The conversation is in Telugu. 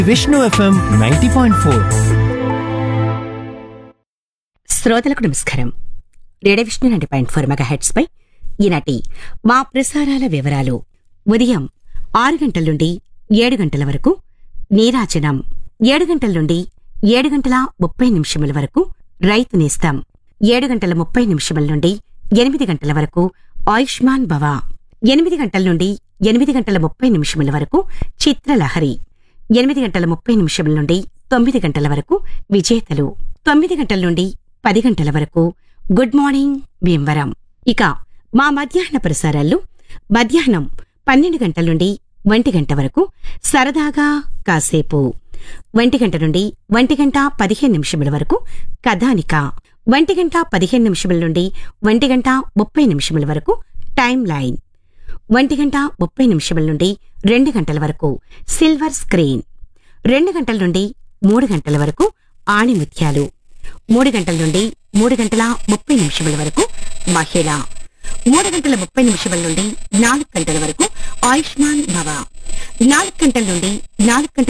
Vishnu FM ninety point four శ్రోతలకు నమస్కారం radio Vishnu ninety point four megahertz పై ఈనాటి మా ప్రసారాల వివరాలు ఉదయం ఆరు గంటల నుండి ఏడు గంటల వరకు నీరాజనం ఏడు గంటల నుండి ఏడు గంటల ముప్పై నిమిషముల వరకు రైతు నేస్తం ఏడు గంటల ముప్పై నిమిషముల నుండి ఎనిమిది గంటల వరకు ఆయుష్మాన్ భవ ఎనిమిది గంటల నుండి ఎనిమిది గంటల ముప్పై నిమిషముల వరకు చిత్రలహరి ఎనిమిది గంటల ముప్పై నిమిషముల నుండి తొమ్మిది గంటల వరకు విజేతలు తొమ్మిది గంటల నుండి పది గంటల వరకు గుడ్ మార్నింగ్ భీమవరం ఇక మా మధ్యాహ్న ప్రసారాల్లో మధ్యాహ్నం పన్నెండు గంటల నుండి ఒంటి గంట వరకు సరదాగా కాసేపు ఒంటి గంట నుండి ఒంటి గంట పదిహేను నిమిషముల వరకు కథానిక ఒంటి గంట పదిహేను నిమిషముల నుండి ఒంటి గంట ముప్పై నిమిషముల వరకు టైం లైన్ ఒంటి గంట ముప్పై నిమిషముల నుండి రెండు గంటల వరకు సిల్వర్ స్క్రీన్ రెండు గంటల నుండి మూడు గంటల వరకు ఆణిముత్యాలు మూడు గంటల నుండి మూడు గంటల ముప్పై నిమిషముల వరకు మహిళ మూడు గంటల ముప్పై నిమిషముల నుండి నాలుగు గంటల వరకు ఆయుష్మాన్ భవ నాలుగు గంటల నుండి నాలుగు గంటల